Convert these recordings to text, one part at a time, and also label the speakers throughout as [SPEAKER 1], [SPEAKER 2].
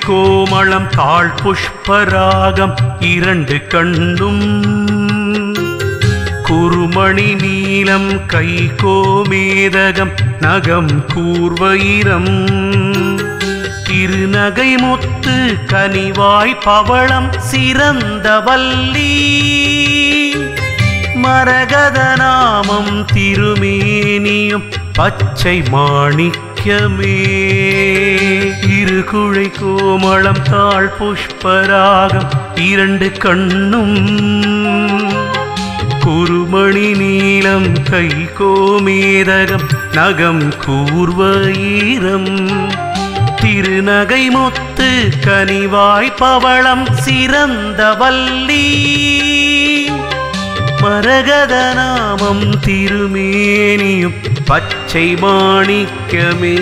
[SPEAKER 1] கோமளம் தாழ் புஷ்பராகம் இரண்டு கண்ணும் குருமணி நீலம் கை கோமேதகம் நகம் கூர்வயிரம் திருநகை முத்து கனிவாய் பவளம் சிறந்த வள்ளி மரகத நாமம் திருமேனியும் பச்சை மாணிக்கமே இருகுழை கோமளம் தாழ் புஷ்பராகம் இரண்டு கண்ணும் குருமணி நீலம் கை கோமேதகம் நகம் கூர்வஈரம் திருநகை முத்து கனிவாய் பவளம் சிறந்த வள்ளி மரகத நாமம் திருமேனியும் பச்சை மாணிக்கமே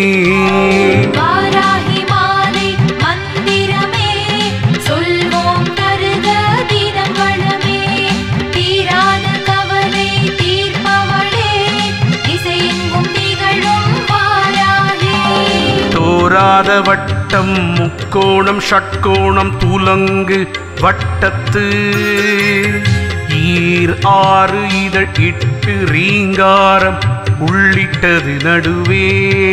[SPEAKER 2] வாராகி மாலை மந்திரமே சொல்வோம் தருக தினம் வளமே தீராத கவலை தீர்ப்பவளே திசையெங்கும் திகழும் வாராகி
[SPEAKER 1] தோராத வட்டம் முக்கோணம் ஷட்கோணம் துலங்கு வட்டத்து ஈர் ஆறு இதழ் இட்டு ரீங்காரம் உள்ளிட்டது நடுவே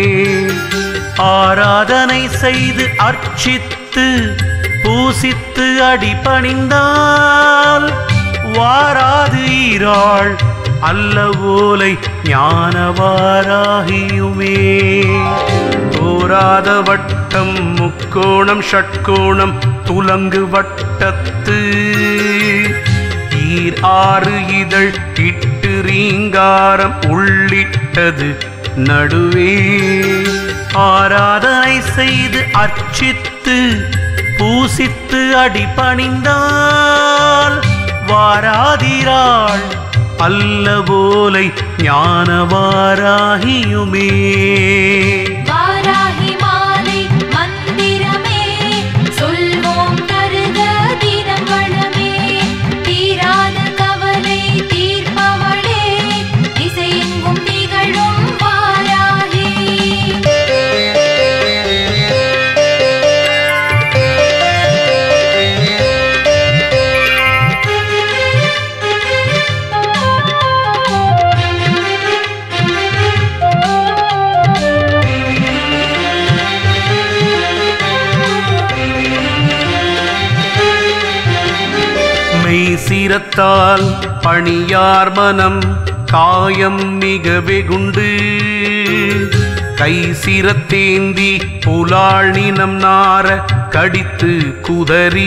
[SPEAKER 1] ஆராதனை செய்து அர்ச்சித்து பூசித்து அடி பணிந்தால் வாராது ஈராள் அல்ல ஓலை ஞானவாராகியுமே தோராத வட்டம் முக்கோணம் ஷட்கோணம் துலங்கு வட்டத்து ஈர் ஆறு இதழ் இட்டு ரீங்காரம் உள்ளிட்டது நடுவே ஆராதனை செய்து அர்ச்சித்து பூசித்து அடி பணிந்தால் வாராதிராள் அல்ல போலை ஞானவாராகியுமே
[SPEAKER 2] வாராகி மாலை மந்திரமே சொல்வோம் தருக தினம் வளமே தீராத கவலை தீர்ப்பவளே திசையெங்கும் திகழும் வாராகி
[SPEAKER 1] மெய் சிரத்தால் பணியார் மனம் காயம் மிக வெகுண்டு கை சிரத்தேந்தி புலாள் நினம் நார கடித்து குதறி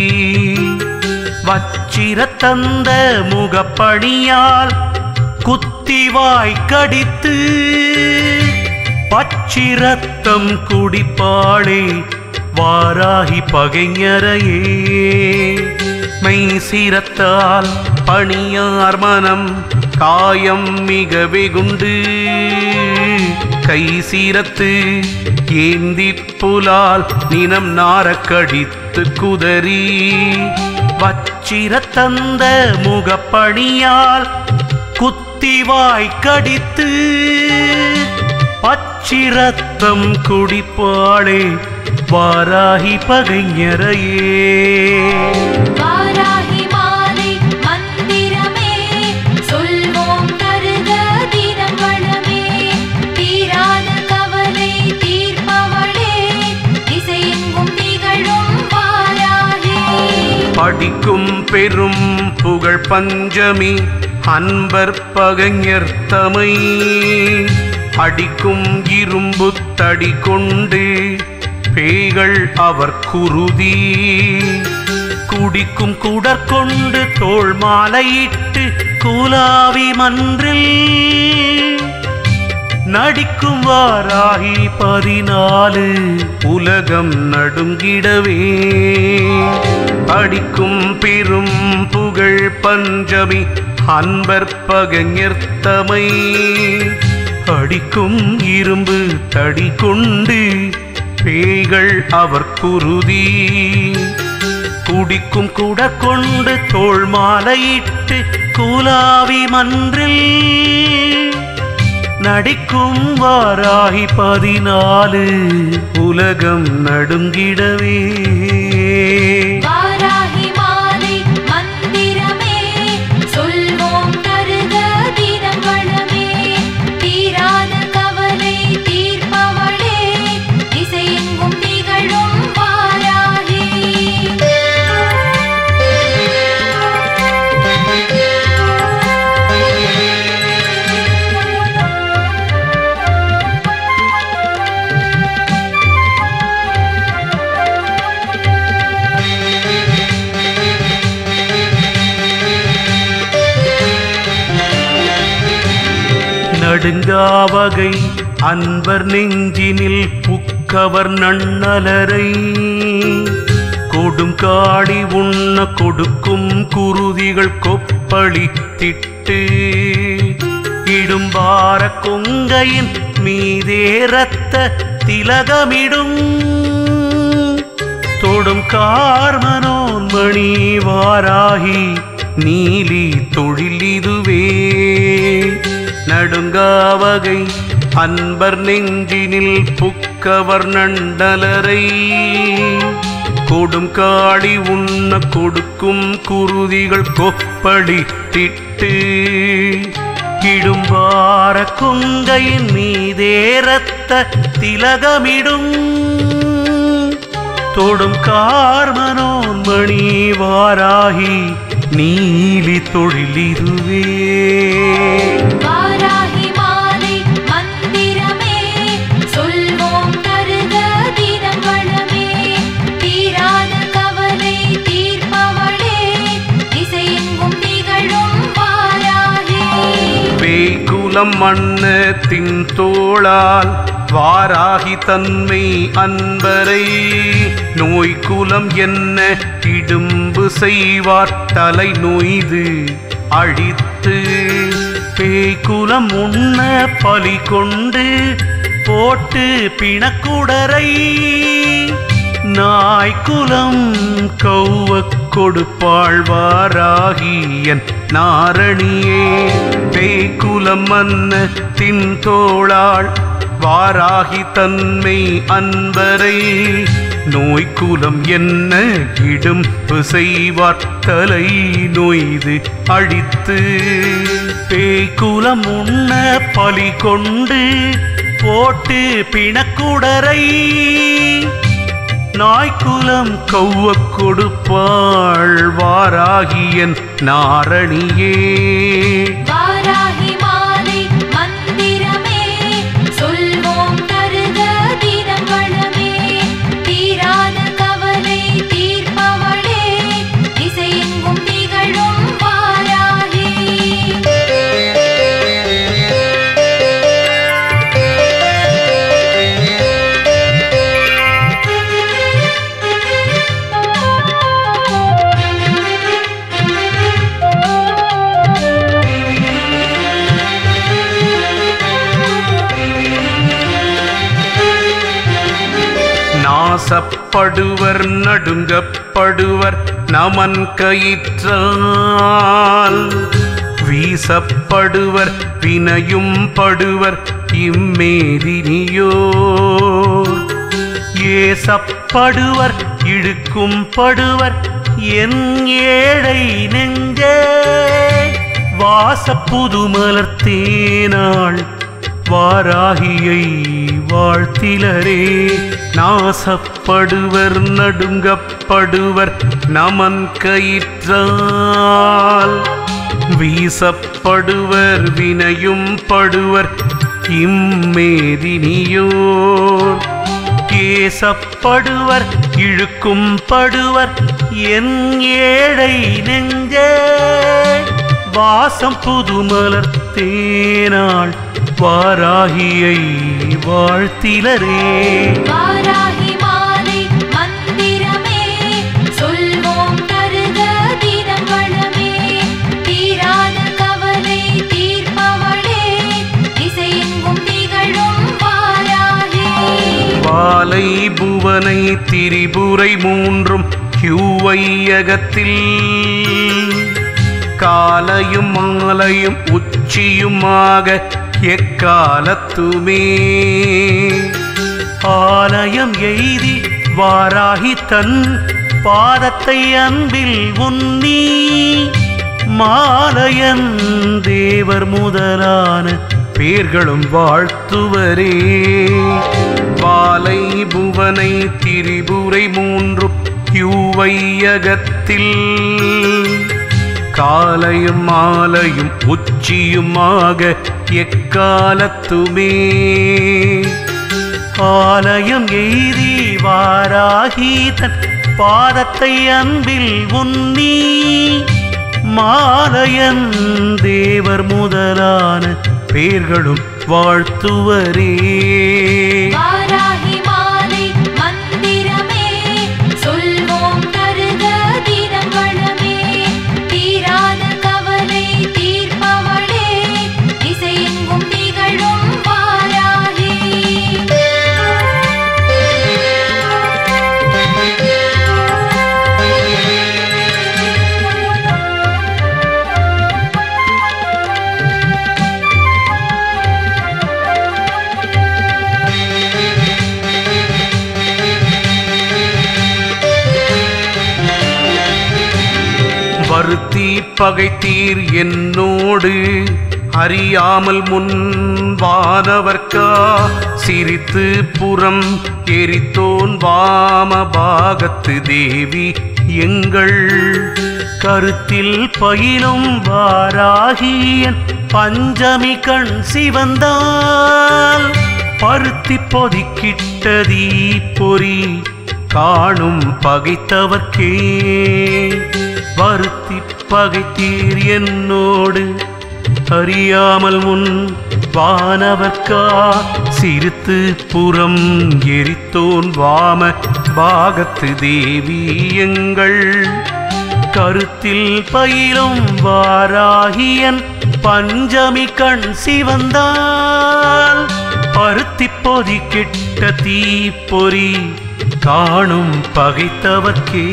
[SPEAKER 1] வச்சிர தந்த முகப்பணியால் குத்திவாய் கடித்து பச்சிரத்தம் குடிப்பாளே வாராகி பகைஞரையே மெய் சிரத்தால் பணியார் மனம் காயம் மிக வெகுண்டு கை சீரத்து ஏந்தி புலால் நினம் நாரக் கடித்து குதறி வச்சிர தந்த முகப்பணியால் குத்திவாய் கடித்து பச்சிரத்தம் குடிப்பாளே வாராகி பகைஞரையே
[SPEAKER 2] வாராகி மாலை மந்திரமே சொல்வோம் தருக தினம் வளமே தீராத கவலை தீர்ப்பவளே திசையெங்கும் திகழும் வாராகி
[SPEAKER 1] படிக்கும் பெரும் புகழ் பஞ்சமி அன்பர் பகைஞர் தமை அடிக்கும் இரும்பு தடி கொண்டு பேய்கள் அவர் குருதி குடிக்கும் குடற்கொண்டு தோள் மாலையிட்டு கூலாவி மன்றில் நடிக்கும் வாராகி பதினாலு உலகம் நடுங்கிடவே அடிக்கும் பெரும் புகழ் பஞ்சமி அன்பர் பகஞர்த்தமை அடிக்கும் இரும்பு தடி கொண்டு பேய்கள் அவர் குருதி குடிக்கும் குட கொண்டு தோள் மாலையிட்டு கூலாவி மன்றில் நடிக்கும் வாராகி பதினாலு உலகம் நடுங்கிடவே
[SPEAKER 2] வாராகி மாலை மந்திரமே சொல்வோம் தருக தினம் வளமே தீராத கவலை தீர்ப்பவளே திசையெங்கும் திகழும் வாராகி
[SPEAKER 1] நடுங்காவகை அன்பர் நெஞ்சினில் புக்கவர் நன்னலரை கொடும் காடி உண்ண கொடுக்கும் குருதிகள் கொப்பளித்திட்டு இடும்பார கொங்கையின் மீதே ரத்த திலகமிடும் தொடும் கார்மனோன் மணி வாராகி நீலி தொழில் இதுவே நடுங்காவகை அன்பர் நெஞ்சினில் புக்கவர் நண்டலரை கொடும் காடி உண்ண கொடுக்கும் குருதிகள் கொப்பளித்திட்டு இடும்பார கொங்கையின் மீதே ரத்த திலகமிடும் தொடும் கார்மனோன் மணி வாராகி நீலி தொழிலிதுவே
[SPEAKER 2] வாராகி மாலை மந்திரமே சொல்வோம் தருக தினம் வளமே தீராத கவலை தீர்ப்பவளே திசையெங்கும் திகழும் வாராகி
[SPEAKER 1] வேய்குலம் மண்ணத்தின் தோளால் வாராகி தன்மை அன்பரை நோய்குலம் என்ன இடும்பு செய்வார் தலை நொய்து அழித்து பேய்குலம் உண்ண பலி கொண்டு போட்டு பிணக்குடரை நாய்க்குலம் கௌவக் கொடுப்பாழ்வாராகியன் நாரணியே பேய்குலம் மன்ன தின் தோளாள் வாராகி தன்மை அன்பரை நோய்க்குலம் என்ன இடும் செய்வார் தலை நொய்து அழித்து பேய்க்குலம் உண்ண பலி கொண்டு போட்டு பிணக்குடரை நாய்க்குலம் கௌவக் கொடுப்பாள் வாராகியன் நாரணியே
[SPEAKER 2] வாராகி மாலை மந்திரமே சொல்வோம் தருக தினம் வளமே தீராத கவலை தீர்ப்பவளே திசையெங்கும் திகழும் வாராகி
[SPEAKER 1] நாசப்படுவர் நடுங்கப்படுவர் நமன் கயிற்றால் வீசப்படுவர் வினையும் படுவர் இம்மேதினியோ ஏசப்படுவர் இழுக்கும் படுவர் என் ஏழை நெஞ்சே வாசப்புது மலர்த்தேனாள் வாராகியை வாழ்த்திலரே நாசப்படுவர் நடுங்கப்படுவர் நமன் கயிற்றால் வீசப்படுவர் வினையும் படுவர் இம்மேதினியோர் ஏசப்படுவர் இழுக்கும் படுவர் என் ஏழை நெஞ்சே வாசம் புதுமலர் தேனாள் வாராகியை வாழ்த்திலரே
[SPEAKER 2] வாராகி மாலை மந்திரமே சொல்வோம் தருக தினம் வளமே தீராத கவலை தீர்ப்பவளே திசையெங்கும் திகழும் வாராகி
[SPEAKER 1] பாலை புவனை திரிபுரை மூன்றும் ஹியூவையகத்தில் காலையும் மாலையும் உச்சியுமாக எக்காலத்துமே ஆலயம் எய்தி வாராகி தன் பாதத்தை அன்பில் உன்னி மாலயன் தேவர் முதலான பேர்களும் வாழ்த்துவரே வாலை புவனை திரிபுரை மூன்றும் யுவையகத்தில் காலையும் மாலையும் உச்சியுமாக எக்காலத்துமே ஆலயம் எய்தி வாராகி தன் பாதத்தை அன்பில் உன்னி மாலயன் தேவர் முதலான பேர்களும் வாழ்த்துவரே
[SPEAKER 2] வாராகி மாலை மந்திரமே சொல்வோம் தருக தினம் வளமே தீராத கவலை தீர்ப்பவளே திசையெங்கும் திகழும் வாராகி
[SPEAKER 1] வருத்தி பகைத்தீர் என்னோடு அறியாமல் முன் வானவர்க்கா சிரித்து புறம் எரித்தோன் வாம பாகத்து தேவி எங்கள் கருத்தில் பயிலும் வாராகியன் பஞ்சமி கண் சிவந்தால் பருத்தி பொதிக்கிட்டதீ பொறி காணும் பகைத்தவர்க்கே வருத்தி பகைத்தீர் என்னோடு அறியாமல் முன் வானவர்க்கா சிரித்து புறம் எரித்தோன் வாம பாகத்து தேவி எங்கள் கருத்தில் பயிலும் வாராகியன் பஞ்சமி கண் சிவந்தால் பருத்தி பொதி கிட்ட தீப்பொறி காணும் பகைத்தவர்க்கே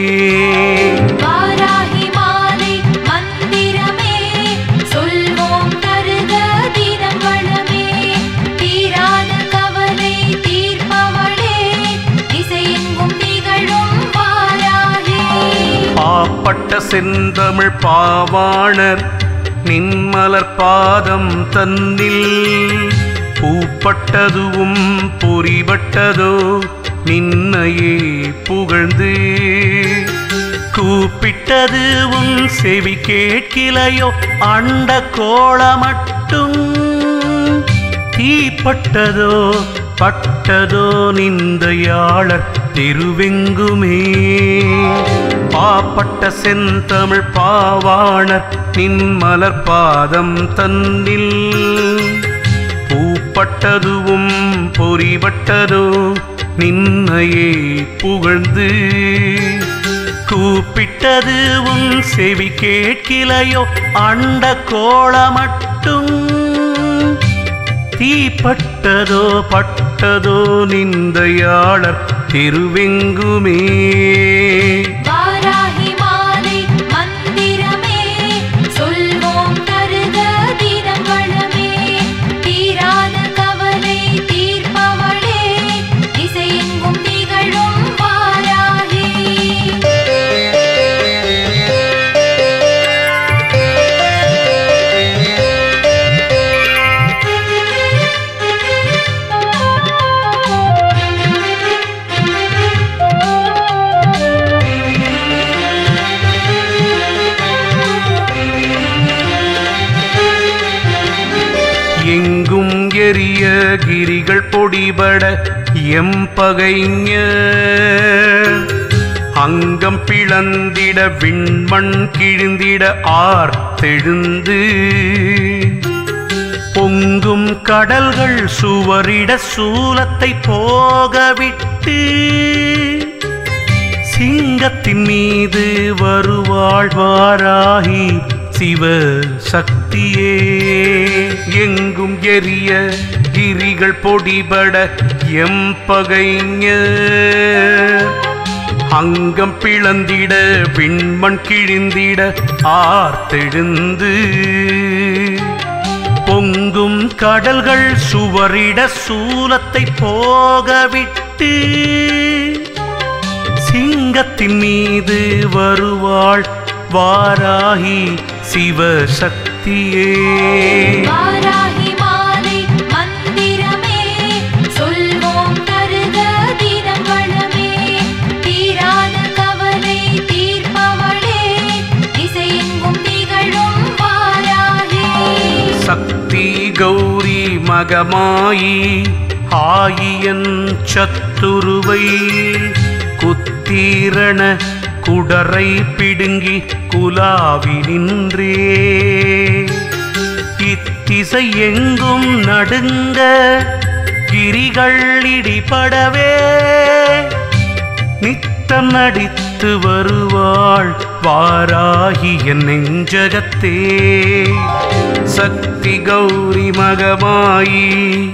[SPEAKER 2] வாராகி மாலை மந்திரமே சொல்வோம் தருக தினம் வளமே தீராத கவலை தீர்ப்பவளே திசையெங்கும் திகழும் வாராகி
[SPEAKER 1] பாப்பட்ட செந்தமிழ் பாவாணர் நின்மலர் பாதம் தன்னில் பூப்பட்டதுவும் பொறிபட்டதோ நின்னையே புகழ்ந்து கூப்பிட்டது உன் செவி கேட்கிலையோ அண்ட கோள மட்டும் தீப்பட்டதோ பட்டதோ நிந்தையாளர் திருவெங்குமே பாப்பட்ட செந்தமிழ் பாவாணர் நின் மலர் பாதம் தன்னில் பூப்பட்டதுவும் பொறிபட்டதோ நின்னையே புகழ்ந்து கூப்பிட்டது உன் செவி கேட்கிலையோ அண்ட கோள மட்டும் தீப்பட்டதோ பட்டதோ நிந்தையாளர் திருவெங்குமே
[SPEAKER 2] வாராகி மாலை மந்திரமே சொல்வோம் தருக தினம் வளமே தீராத கவலை தீர்ப்பவளே திசையெங்கும் திகழும் வாராகி
[SPEAKER 1] எங்கும் எரிய கிரிகள் பொடிபட எம்பகைஞ அங்கம் பிளந்திட விண்மண் கிழிந்திட ஆர்த்தெழுந்து பொங்கும் கடல்கள் சுவரிட சூலத்தை போகவிட்டு சிங்கத்தின் மீது வருவாழ்வாராகி சிவ சக்தியே எங்கும் எரிய கிரிகள் பொடிபட எம்பகைஞ அங்கம் பிளந்திட விண்மண் கிழிந்திட ஆர்த்தெழுந்து பொங்கும் கடல்கள் சுவரிட சூலத்தை போகவிட்டு சிங்கத்தின் மீது வருவாள் வாராகி சிவசக்தியே
[SPEAKER 2] வாராகி மாலை மந்திரமே சொல்வோம் தருக தினம் வளமே தீராத கவலை தீர்ப்பவளே திசையெங்கும் திகழும் வாராகி
[SPEAKER 1] சக்தி கௌரி மகமாயி ஆயியன் சத்துருவை குத்தீரண குடரை பிடுங்கி குலாவி நின்றே இத்திசை எங்கும் நடுங்க கிரிகள் இடிபடவே நித்தம் நடித்து வருவாள் வாராகி என் நெஞ்சகத்தே சக்தி கௌரி மகமாயி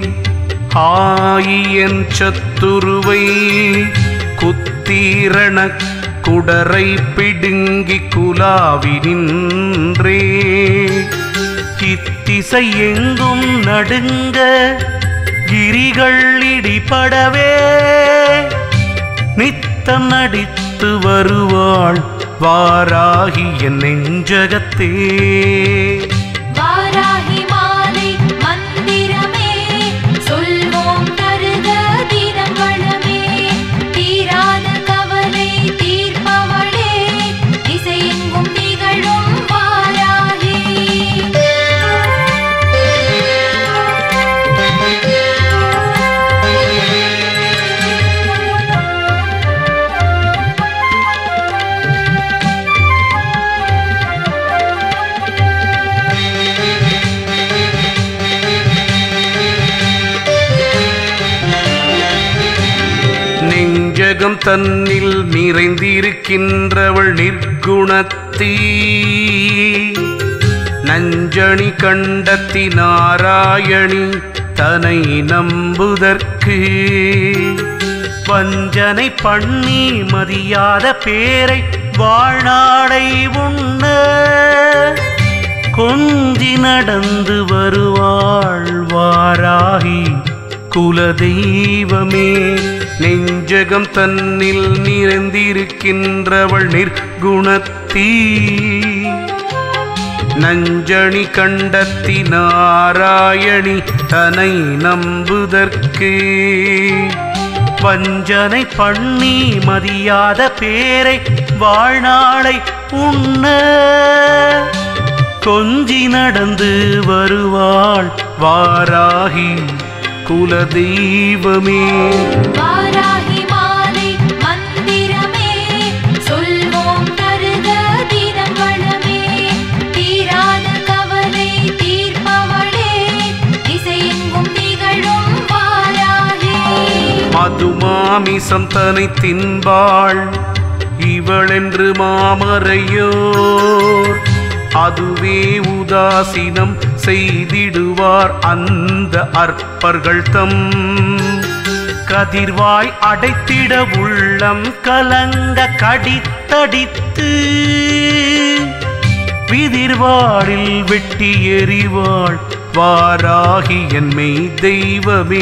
[SPEAKER 1] ஆயி என் சத்துருவை குத்தீரண குடரை பிடுங்கி குலாவி நின்றே இத்திசை எங்கும் நடுங்க கிரிகள் இடிபடவே நித்தம் நடித்து வருவாள் வாராகி என் நெஞ்சகத்தே
[SPEAKER 2] வாராகி மாலை மந்திரமே சொல்வோம் தருக தினம் வளமே தீராத கவலை தீர்ப்பவளே திசையெங்கும் திகழும் வாராகி
[SPEAKER 1] நெஞ்சகம் தன்னில் நிறைந்திருக்கின்றவள் நிர்குணத்தீ நஞ்சணி கண்டத்தி நாராயணி தனை நம்புதற்கு வஞ்சனை பண்ணி மதியாத பேரை வாழ்நாளை உண்ண கொஞ்சி நடந்து வருவாள் வாராகி குலதெய்வமே நெஞ்சகம் தன்னில் நிறைந்திருக்கின்றவள் நிர்குணத்தீ நஞ்சணி கண்டத்தி நாராயணி தனை நம்புதற்கு வஞ்சனை பண்ணி மதியாத பேரை வாழ்நாளை உண்ண கொஞ்சி நடந்து வருவாள் வாராகி குலதெய்வமே
[SPEAKER 2] வாராகி மாலை மந்திரமே சொல்வோம் தருக தினம் வளமே தீராத கவலை தீர்ப்பவளே திசையெங்கும் திகழும் வாராகி
[SPEAKER 1] மதுமாமிசம் தனை தின்பாள் இவளென்று மாமறையோர் அதுவே உதாசீனம் செய்திடுவார் அந்த அற்பர்கள் தம் கதிர்வாய் அடைத்திட உள்ளம் கலங்க கடித்தடித்து விதிர்வாளில் வெட்டி எறிவாள் வாராகி என்மை தெய்வமே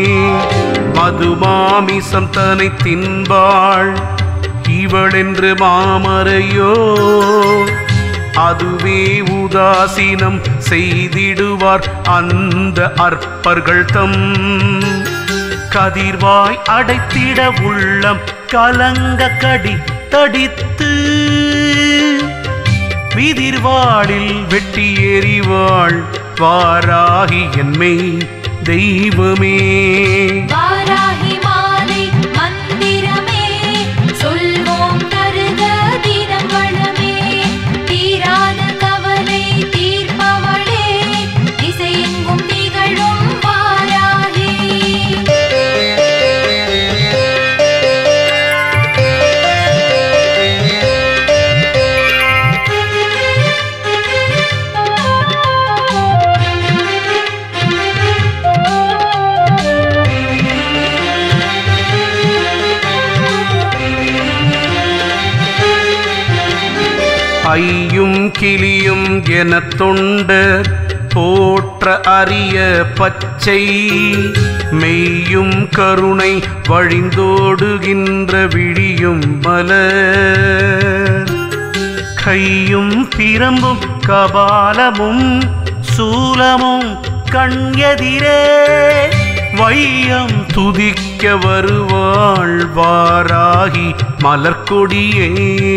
[SPEAKER 1] மதுமாமிசம் தனை தின்பாள் இவளென்று மாமறையோ அதுவே உதாசீனம் செய்திடுவார் அந்த அற்பர்கள் தம் கதிர்வாய் அடைத்திட உள்ளம் கலங்க கடி தடித்து விதிர்வாளில் வெட்டி எறிவாள் வாராகி என்மை தெய்வமே
[SPEAKER 2] வாராகி மாலை மந்திரமே சொல்வோம் தருக தினம் வளமே தீராத கவலை தீர்ப்பவளே திசையெங்கும் திகழும் வாராகி
[SPEAKER 1] ஐயும் கிளியும் என தொண்டர் போற்ற அரிய பச்சை மெய்யும் கருணை வழிந்தோடுகின்ற விழியும் மலர் கையும் பிரம்பும் கபாலமும் சூலமும் கண் எதிரே வையம் துதிக்க வருவாள் வாராகி மலர்கொடியே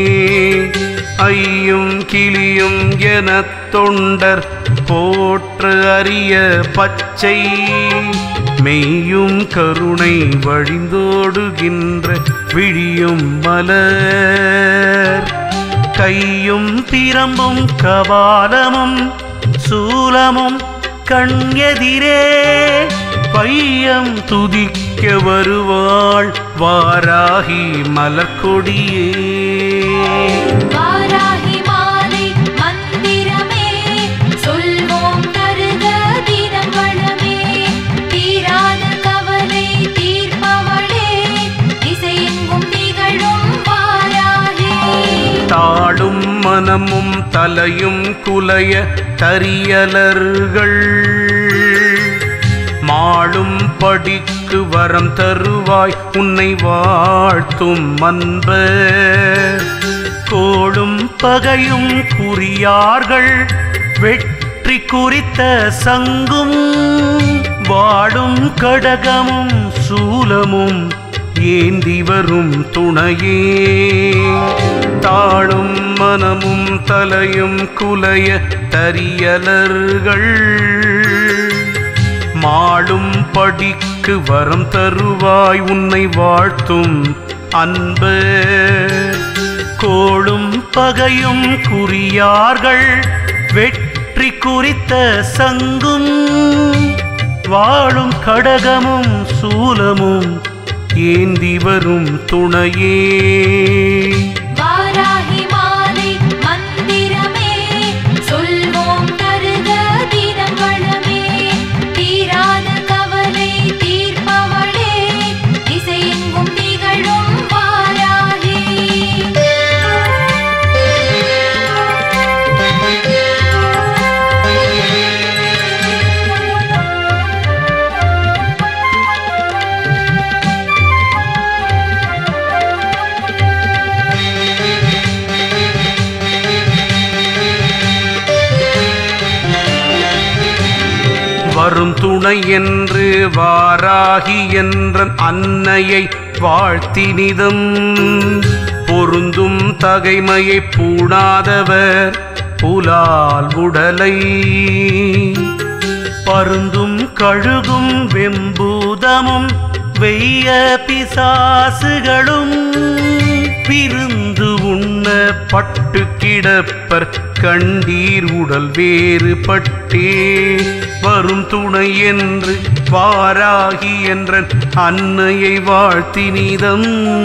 [SPEAKER 1] ஐயும் கிளியும் எனத் தொண்டர் போற்ற அரிய பச்சை மெய்யும் கருணை வழிந்தோடுகின்ற விழியும் மலர் கையும் பிரம்பும் கபாலமும் சூலமும் கண் எதிரே பையம் துதிக்க வருவாள் வாராகி மலர்கொடியே
[SPEAKER 2] வாராகி மாலை மந்திரமே சொல்வோம் தருக தினம் வளமே தீராத கவலை தீர்ப்பவளே திசையெங்கும் திகழும் வாராகி
[SPEAKER 1] தாளும் மனமும் தலையும் குலைய தரியலர்கள் மாளும் படிக்கு வரம் தருவாய் உன்னை வாழ்த்தும் அன்பர் கோளும் பகையும் குறியார்கள் வெற்றி குறித்த சங்கும் வாடும் கடகமும் சூலமும் ஏந்தி வரும் துணையே தாளும் மனமும் தலையும் குலைய தரியலர்கள் மாளும் படிக்கு வரம் தருவாய் உன்னை வாழ்த்தும் அன்பு கோளும் பகையும் குறியார்கள் வெற்றி குறித்த சங்கும் வாழும் கடகமும் சூலமும் ஏந்தி வரும் துணையே
[SPEAKER 2] வாராகி மாலை மந்திரமே சொல்வோம் தருக தினம் வளமே தீராத கவலை தீர்ப்பவளே திசையெங்கும் திகழும் வாராகி
[SPEAKER 1] வரும் துணை என்று வாராகி என்ற அன்னையை வாழ்த்தினிதம் பொருந்தும் தகைமையை பூணாதவர் புலால் உடலை பருந்தும் கழுகும் வெம்பூதமும் வெய்ய பிசாசுகளும் பிருந்து உண்ண பட்டு கிடப்பர் கண்டீர் உடல் வேறுபட்டே வரும் துணை என்று வாராகி என்ற அன்னையை வாழ்த்தினிதம்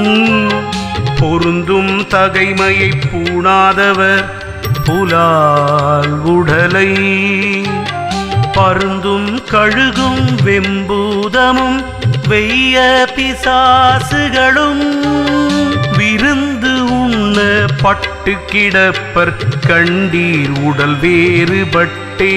[SPEAKER 1] பொருந்தும் தகைமையை பூணாதவர் புலால் உடலை பருந்தும் கழுகும் வெம்பூதமும் வெய்ய பிசாசுகளும் விருந்து உண்ண பட்டு கிடப்பர் கண்டீர் உடல் வேறுபட்டே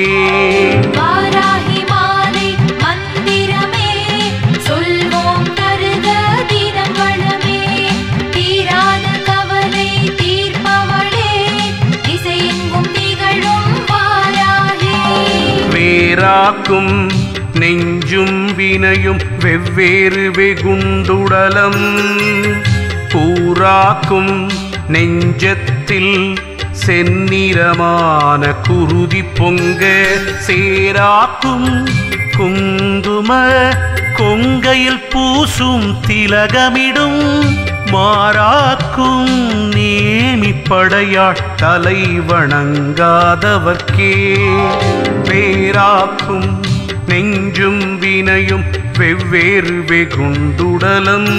[SPEAKER 2] வாராகி மாலை மந்திரமே சொல்வோம் தருக தினம் வளமே தீராத கவலை தீர்ப்பவளே திசையெங்கும் திகழும் வாராகி
[SPEAKER 1] வேறாக்கும் நெஞ்சும் வினையும் வெவ்வேறு வெகுண்டுடலம் பூராக்கும் நெஞ்சத்தில் செந்நிறமான குருதி பொங்க சேராக்கும் குங்கும கொங்கையில் பூசும் திலகமிடும் மாறாக்கும் நேமி படையாள் தலை வணங்காதவர்க்கே பேராக்கும் நெஞ்சும் வினையும் வெவ்வேறு வெகுண்டுடலம்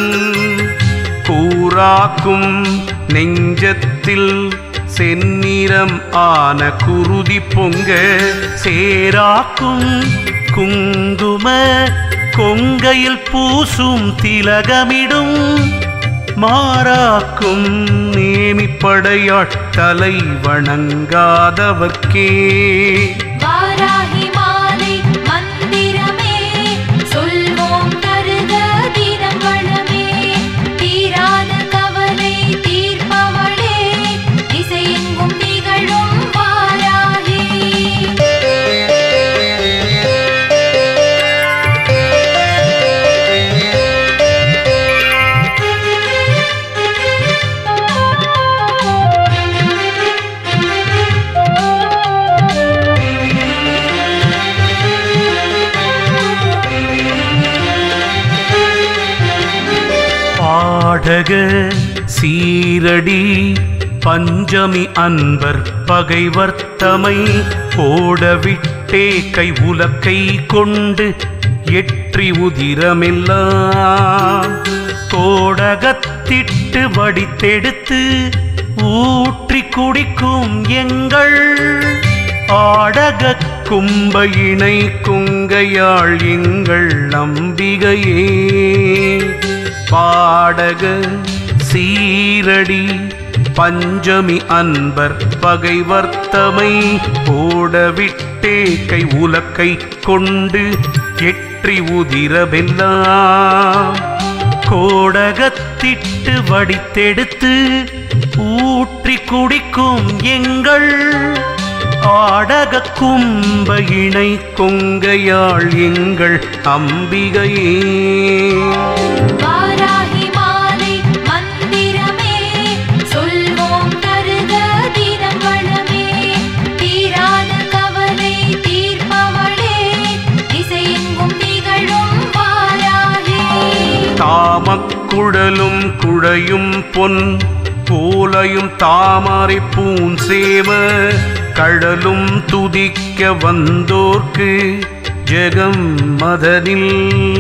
[SPEAKER 1] கூறாக்கும் நெஞ்சத்தில் செந்நிறம் ஆன குருதி பொங்க சேராக்கும் குங்கும கொங்கையில் பூசும் திலகமிடும் மாறாக்கும் நேமிப்படையாள் தலை வணங்காதவர்க்கே
[SPEAKER 2] வாராகி
[SPEAKER 1] சீரடி பஞ்சமி அன்பர் பகைவர்த்தமை ஓடவிட்டே கை உலக்கை கொண்டு எற்றி உதிரமெல்லாம் கோடகத்திட்டு வடித்தெடுத்து ஊற்றி குடிக்கும் எங்கள் ஆடக கும்பையினை குங்கையாள் எங்கள் அம்பிகையே பாடக சீரடி பஞ்சமி அன்பர் பகைவர்த்தமை ஓடவிட்டே கை உலக்கை கொண்டு எற்றி உதிரவெல்லாம் கோடகத்திட்டு வடித்தெடுத்து ஊற்றி குடிக்கும் எங்கள் ஆடக கும்ப இணை கொங்கையாள் எங்கள் அம்பிகையே
[SPEAKER 2] வாராகி மாலை மந்திரமே சொல்வோம் தருக தினம் வளமே தீராத கவலை தீர்ப்பவளே திசையெங்கும் திகழும் வாராகி
[SPEAKER 1] தாமக்குழலும் குழையும் பொன் போலையும் தாமரை பூஞ்சேம கடலும் துதிக்க வந்தோர்க்கு ஜெகம் மதனில்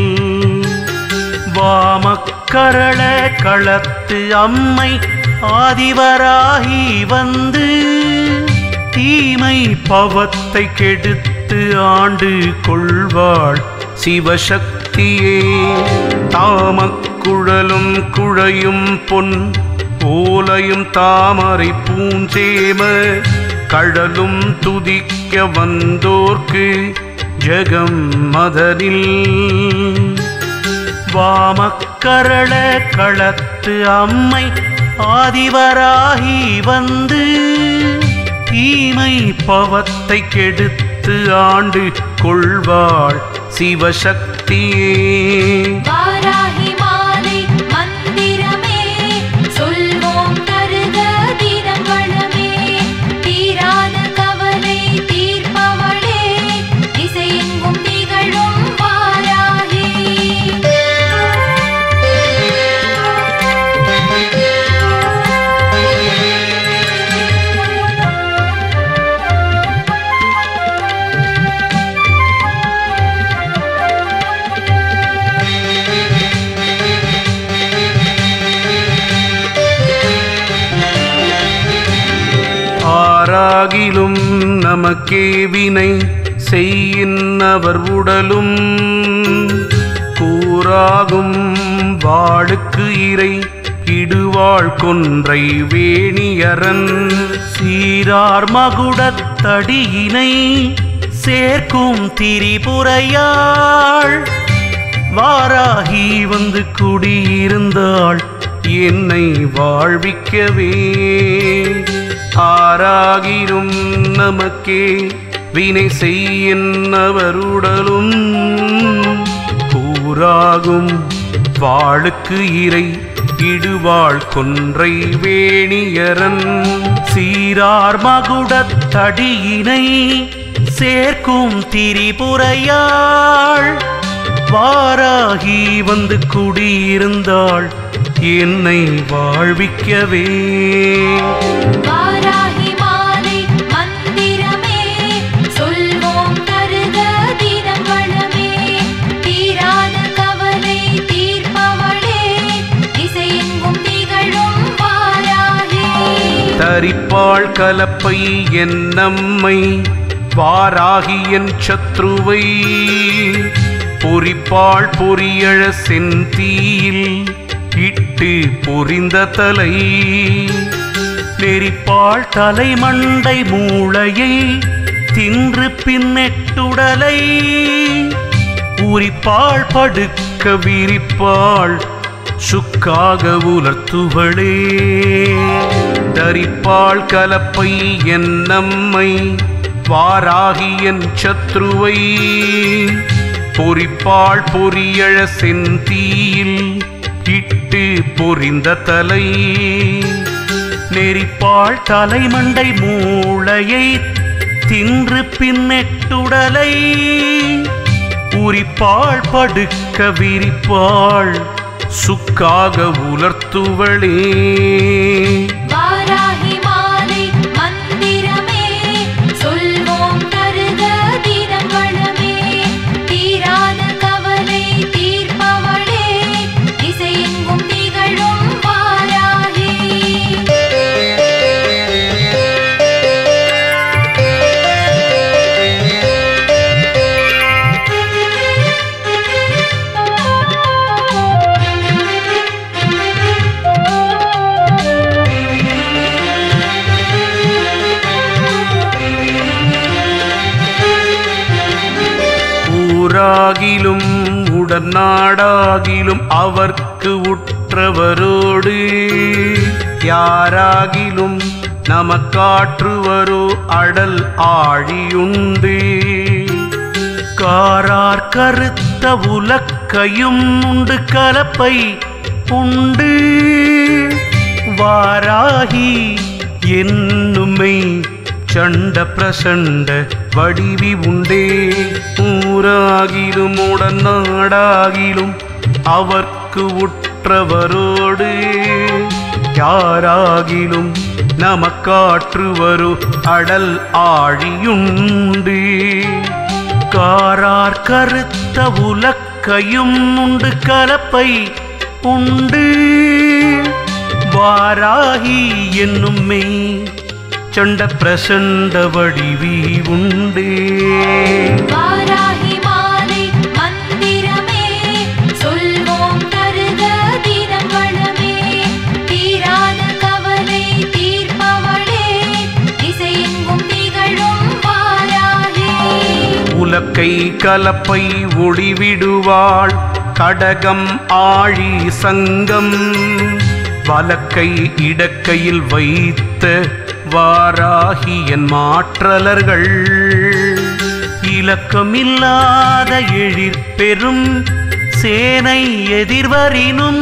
[SPEAKER 1] வாமக்கரள களத்து அம்மை ஆதிவராகி வந்து தீமை பவத்தை கெடுத்து ஆண்டு கொள்வாள் சிவசக்தியே தாமக்குழலும் குழையும் பொன் ஓலையும் தாமரை பூஞ்சேம கடலும் துதிக்க வந்தோர்க்கு ஜெகம் மதனில் வாமக்கரள களத்து அம்மை ஆதிவராகி வந்து தீமை பவத்தை கெடுத்து ஆண்டு கொள்வாள் சிவசக்தியே
[SPEAKER 2] வாராகி மாலை மந்திரமே சொல்வோம் தருக தினம் வளமே தீராத கவலை தீர்ப்பவளே திசையெங்கும் திகழும் வாராகி
[SPEAKER 1] ஆராகிலும் நமக்கே வினை செய்யின்னவர் உடலும் கூறாகும் வாளுக்கு இறை இடுவாள் கொன்றை வேணியரன் சீரார் மகுடத்தடியினை சேர்க்கும் திரிபுரையாள் வாராகி வந்து குடியிருந்தாள் என்னை வாழ்விக்கவே ஆராகிரும் நமக்கே வினை செய்யின்னவருடலும் கூறாகும் வாளுக்கு இறை இடுவாள் கொன்றை வேணியரன் சீரார் மகுடத்தடியினை சேர்க்கும் திரிபுரையாள் வாராகி வந்து குடியிருந்தாள் என்னை வாழ்விக்கவே
[SPEAKER 2] வாராகி மாலை மந்திரமே சொல்வோம் தருக தினம் வளமே தீராத கவலை தீர்ப்பவளே திசையெங்கும் திகழும் வாராகி
[SPEAKER 1] தரிப்பாள் கலப்பை என் நம்மை வாராகி என் சத்ருவை பொறிப்பாள் பொரியழ செந்தீயில் இட்டு பொரிந்த தலை நெறிப்பாள் தலைமண்டை மூளையை தின்று பின்னெட்டுடலை உரிப்பாள் படுக்க விரிப்பாள் சுக்காக உலர்த்துவளே தரிப்பாள் கலப்பை என் நம்மை வாராகி என் சத்ருவை பொறிப்பாள் பொரியழ செந்தீயில் இட்டு பொரிந்த தலை நெறிப்பாள் தலைமண்டை மூளையை தின்று பின்னெட்டுடலை உரிப்பாள் படுக்க விரிப்பாள் சுக்காக உலர்த்துவளே
[SPEAKER 2] வாராகி மாலை மந்திரமே சொல்வோம் தருக தினம் வளமே தீராத கவலை தீர்ப்பவளே திசையெங்கும் திகழும் வாராகி
[SPEAKER 1] ஊராகிலும் உடனாடாகிலும் அவர்க்கு உற்றவரோடு யாராகிலும் நமக்காற்றுவரோ அடல் ஆழியுண்டு காரார் கருத்த உலக்கையும் உண்டு கலப்பை உண்டு வாராகி என்னுமை சண்ட பிரசண்ட வடிவி உண்டே ஊராகிலும் உடனாடாகிலும் அவர்க்கு உற்றவரோடு யாராகிலும் நமக்காற்றுவரோ அடல் ஆழியுண்டு காரார் கருத்த உலக்கையும் உண்டு கலப்பை உண்டு வாராகி என்னும் மெய் சண்ட பிரசண்ட வடிவி உண்டே
[SPEAKER 2] வாராகி மாலை மந்திரமே சொல்வோம் தருக தினம் வளமே தீராத கவலை தீர்ப்பவளே திசையெங்கும் திகழும் வாராகி
[SPEAKER 1] உலக்கை கலப்பை ஒளிவிடுவாள் கடகம் ஆழி சங்கம் வலக்கை இடக்கையில் வைத்த வாராகியன் மாற்றலர்கள் இலக்கமில்லாத எழிற் பெரும் சேனை எதிர்வரினும்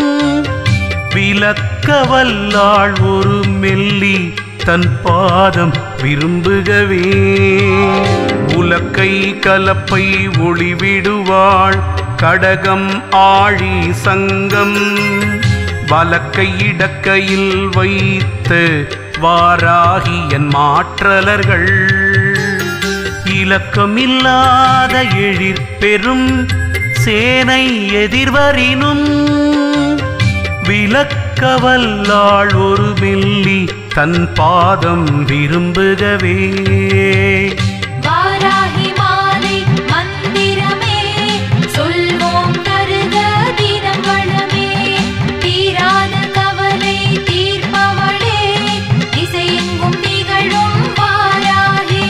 [SPEAKER 1] விலக்க வல்லாள் ஒரு மெல்லி தன் பாதம் விரும்புகவே உலக்கை கலப்பை ஒளிவிடுவாள் கடகம் ஆழி சங்கம் வலக்கை இடக்கையில் வைத்து வாராகியன் மாற்றலர்கள் இலக்கமில்லாத எழிற் பெரும் சேனை எதிர்வரினும் விலக்க வல்லாள் ஒரு மில்லி தன் பாதம் விரும்புகவே
[SPEAKER 2] வாராகி மாலை மந்திரமே சொல்வோம் தருக தினம் வளமே தீராத கவலை தீர்ப்பவளே திசையெங்கும் திகழும் வாராகி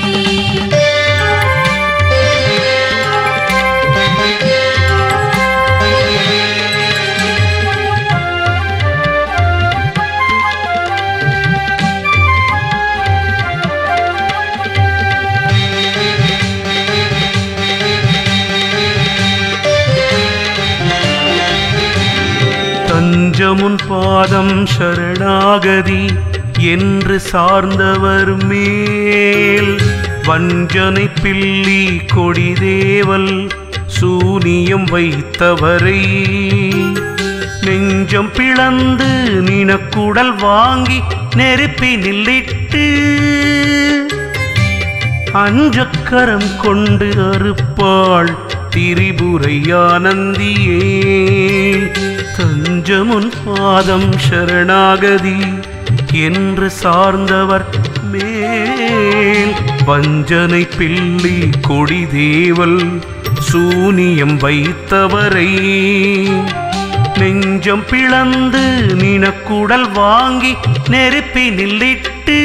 [SPEAKER 1] தஞ்சமுன் பாதம் சரணாகதி என்று சார்ந்தவர் மேல் வஞ்சனை பில்லி கொடிதேவல் சூனியம் வைத்தவரை நெஞ்சம் பிளந்து நினக்குடல் வாங்கி நெருப்பி நில்லிட்டு அஞ்சக்கரம் கொண்டு அறுப்பாள் திரிபுரையானந்தியே தஞ்சமுன் பாதம் சரணாகதி என்று சார்ந்தவர் மேல் வஞ்சனை பில்லி கொடிதேவல் சூனியம் வைத்தவரை நெஞ்சம் பிளந்து நினக்குடல் வாங்கி நெருப்பி நில்லிட்டு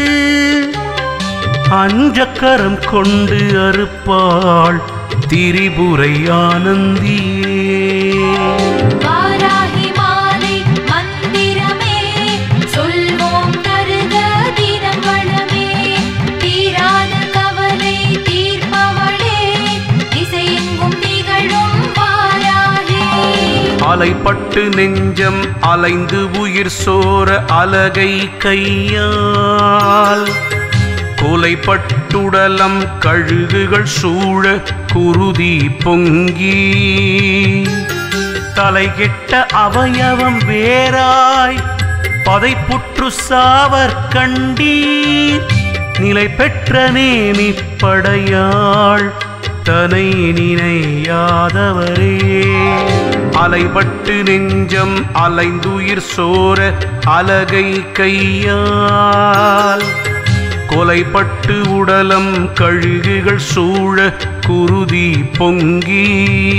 [SPEAKER 1] அஞ்சக்கரம் கொண்டு அறுப்பாள் திரிபுரை ஆனந்தியே
[SPEAKER 2] வாராகி மாலை மந்திரமே சொல்வோம் தருக தினம் வளமே தீராத கவலை தீர்ப்பவளே திசையெங்கும் திகழும் வாராகி
[SPEAKER 1] அலைப்பட்டு நெஞ்சம் அலைந்து உயிர் சோர அலகை கையால் கொலைப்பட்டுடலம் கழுகுகள் சூழ குருதி பொங்கி தலைகெட்ட அவயவம் வேறாய் பதைப்புற்று சாவர் கண்டீர் நிலை பெற்ற நேமிப்படையாள் தனை நினையாதவரே அலைபட்டு நெஞ்சம் அலைந்துயிர் சோர அலகை கையால் கொலைப்பட்டு உடலம் கழுகுகள் சூழ குருதி பொங்கி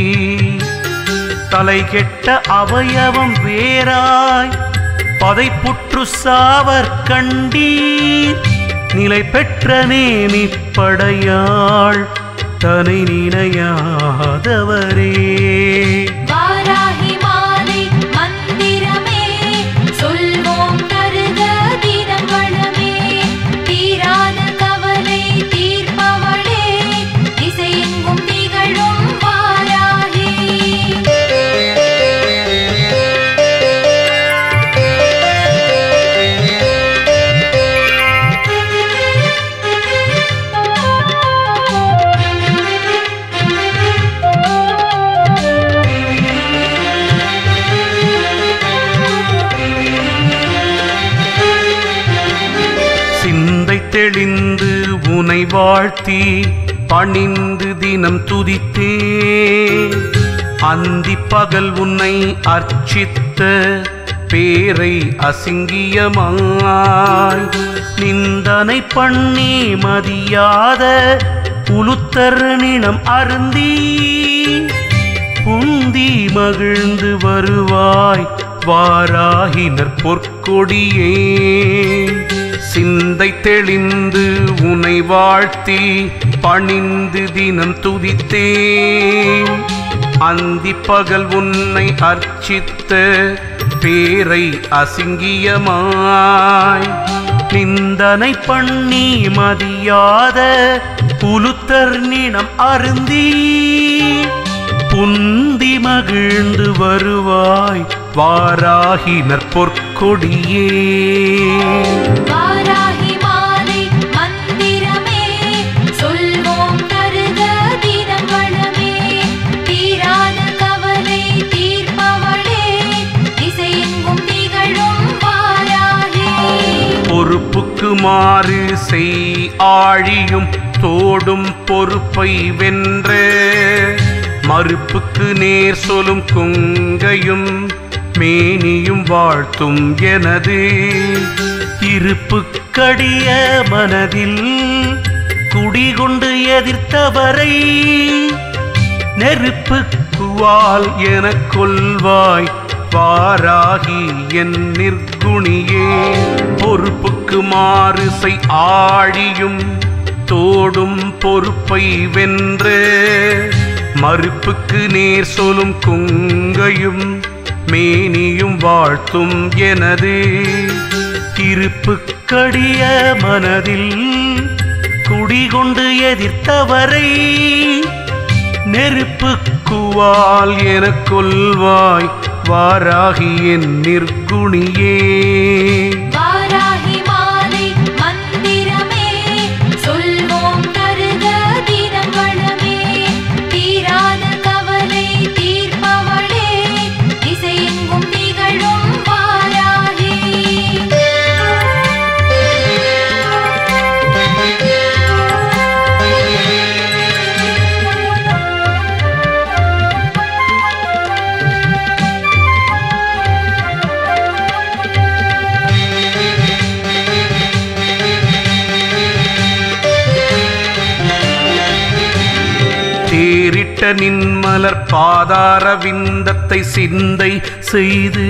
[SPEAKER 1] தலைகெட்ட அவயவம் வேறாய் பதைப்புற்று சாவர் கண்டீர் நிலை பெற்ற நேமிப்படையாள் தனை நினையாதவரே
[SPEAKER 2] வாராகி மாலை மந்திரமே சொல்வோம் தருக தினம் வளமே தீராத கவலை தீர்ப்பவளே திசையெங்கும் திகழும் வாராகி
[SPEAKER 1] சிந்தை தெளிந்து உனை வாழ்த்தி பணிந்து தினம் துதித்தே அந்தி பகல் உன்னை அர்ச்சித்த பேரை அசிங்கியமாய் நிந்தனை பண்ணி மதியாத உலுத்தர் நினம் அருந்தி புந்தி மகிழ்ந்து வருவாய் வாராகினர் பொற்கொடியே சிந்தை தெளிந்து உனை வாழ்த்தி பணிந்து தினம் துதித்தேன் அந்தி பகல் உன்னை அர்ச்சித்த பேரை அசிங்கியமாய் நிந்தனை பண்ணி மதியாத புலுத்தர் நினம் அருந்தி புந்தி மகிழ்ந்து வருவாய் வாராகினர் பொற்கொடியே
[SPEAKER 2] வாராகி மாலை மந்திரமே சொல்வோம் தருக தினம் வளமே தீராத கவலை தீர்ப்பவளே திசையெங்கும் திகழும் வாராகி
[SPEAKER 1] பொறுப்புக்கு மாறு செய் ஆழியும் தோடும் பொறுப்பை வென்ற மறுப்புக்கு நேர் சொல்லும் கொங்கையும் மேனியும் வாழ்த்தும் எனது இருப்புக்கடிய மனதில் குடிகொண்டு எதிர்த்தவரை நெருப்புக்குவால் எனக் கொள்வாய் வாராகி என் நிர்குணியே பொறுப்புக்கு மாறுசை ஆழியும் தோடும் பொறுப்பை வென்று மறுப்புக்கு நேர் சொல்லும் குங்கையும் மேனியும் வாழ்த்தும் எனது இருப்புக்கடிய மனதில் குடிகொண்டு எதிர்த்தவரை நெருப்புக்குவால் எனக் கொள்வாய் வாராகி என் நிர்குணியே
[SPEAKER 2] வாராகி மாலை மந்திரமே சொல்வோம் தருக தினம் வளமே தீராத கவலை தீர்ப்பவளே திசையெங்கும் திகழும் வாராகி
[SPEAKER 1] தேரிட்ட நின்மலர் பாதார விந்தத்தை சிந்தை செய்து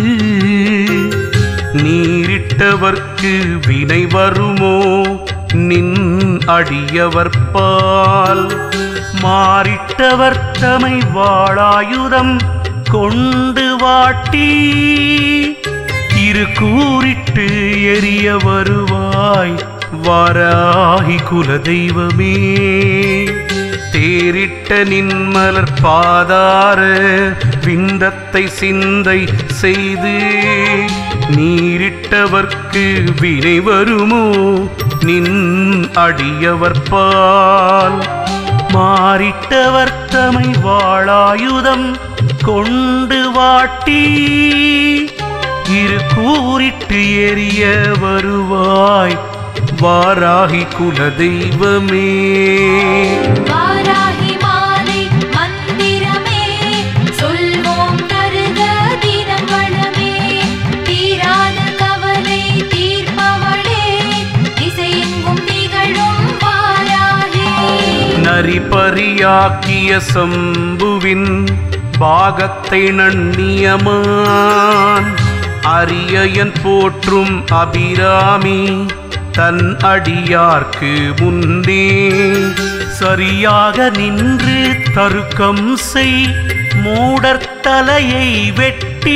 [SPEAKER 1] நீரிட்டவர்க்கு வினை வருமோ நின் அடியவர் பால் மாறிட்டவர் தமை வாழாயுதம் கொண்டு வாட்டி இரு கூறிட்டு எரிய வருவாய் வாராகி குலதெய்வமே தேரிட்ட நின்மலர் பாதார விந்தத்தை சிந்தை செய்து நீரிட்டவர்க்கு வினை வருமோ நின் அடியவர் பால் மாறிட்டவர் தமை வாழாயுதம் கொண்டு வாட்டி இரு கூறிட்டு எரிய வருவாய் வாராகி குலதெய்வமே
[SPEAKER 2] வாராகி மாலை மந்திரமே சொல்வோம் தருக தினம் வளமே தீராத கவலை தீர்ப்பவளே திசையெங்கும் திகழும் வாராகி
[SPEAKER 1] நரிபரியாக்கிய சம்புவின் பாகத்தை நன்னியமான் அரியயன் போற்றும் அபிராமி தன் அடியார்க்கு முன்னே சரியாக நின்று தருக்கம் செய் மூடர்த்தலையை வெட்டி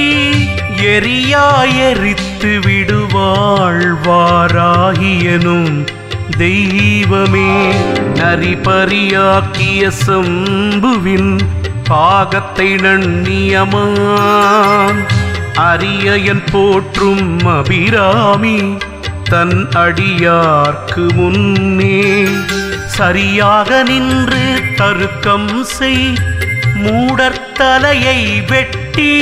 [SPEAKER 1] எரியாயரித்து விடுவாள் வாராகியனும் தெய்வமே நரிபரியாக்கிய சம்புவின் பாகத்தை நன்னியமான் அரியயன் போற்றும் அபிராமி தன் அடியார்க்கு முன்னே சரியாக நின்று தருக்கம் செய் மூடர்த்தலையை வெட்டி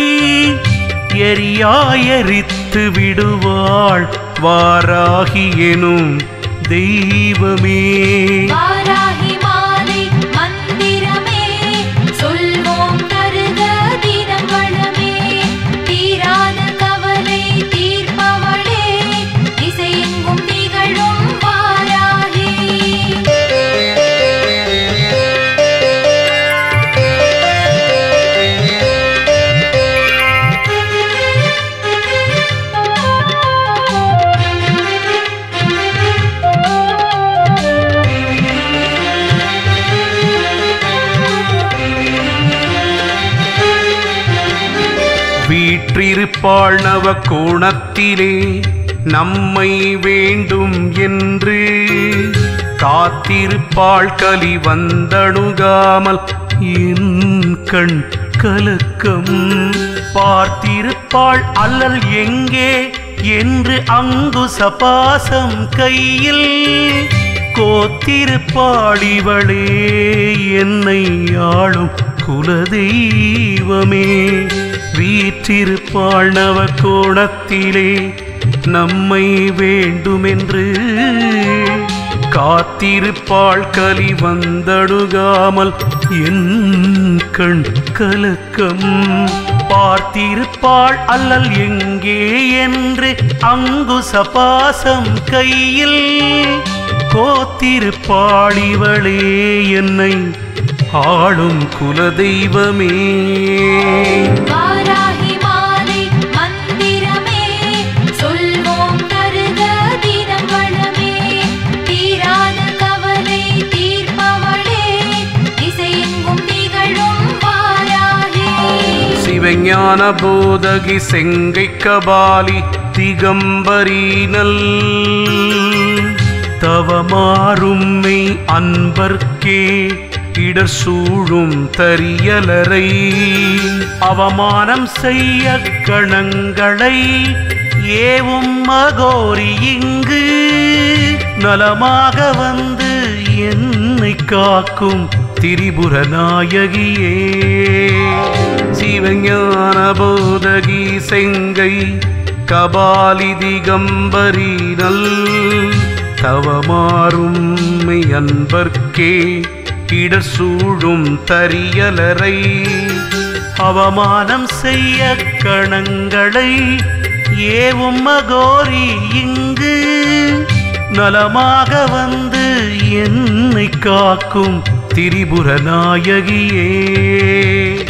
[SPEAKER 1] எரியாயரித்து விடுவாள் வாராகியெனும் தெய்வமே
[SPEAKER 2] வாராகி மாலை மந்திரமே சொல்வோம் தருக தினம் வளமே தீராத கவலை தீர்ப்பவளே திசையெங்கும் திகழும் வாராகி
[SPEAKER 1] வீற்றிருப்பாள் நவ கோணத்திலே நம்மை வேண்டும் என்று காத்திருப்பாள் கலி வந்தணுகாமல் என் கண் கலக்கம் பார்த்திருப்பாள் அல்லல் எங்கே என்று அங்குச பாசம் கையில் கோத்திருப்பாளிவளே என்னை ஆளும் குலதெய்வமே வீற்றிருப்பாள் நவ கோணத்திலே நம்மை வேண்டுமென்று காத்திருப்பாள் கலி வந்தடுகாமல் என் கண் கலக்கம் பார்த்திருப்பாள் அல்லல் எங்கே என்று அங்குச பாசம் கையில் கோத்திருப்பாளிவளே என்னை ஆளும் குலதெய்வமே
[SPEAKER 2] வாராகி மாலை மந்திரமே சொல்வோம் தருக தினம் வளமே தீராத கவலை தீர்ப்பவளே திசையெங்கும் திகழும் வாராகி
[SPEAKER 1] சிவஞான போதகி செங்கை கபாலி திகம்பரீனல் தவமாறும்மை அன்பர்க்கே இடர் சூழும் தரியலரை அவமானம் செய்ய கணங்களை ஏவும் மகோரி இங்கு நலமாக வந்து என்னை காக்கும் திரிபுர நாயகியே சிவஞான போதகி செங்கை கபாலி திகம்பரி நல் தவமாறும் மெய் அன்பர்க்கே இடர் சூழும் தரியலரை அவமானம் செய்ய கணங்களை ஏவும் மகோரி இங்கு நலமாக வந்து என்னை காக்கும் திரிபுர நாயகியே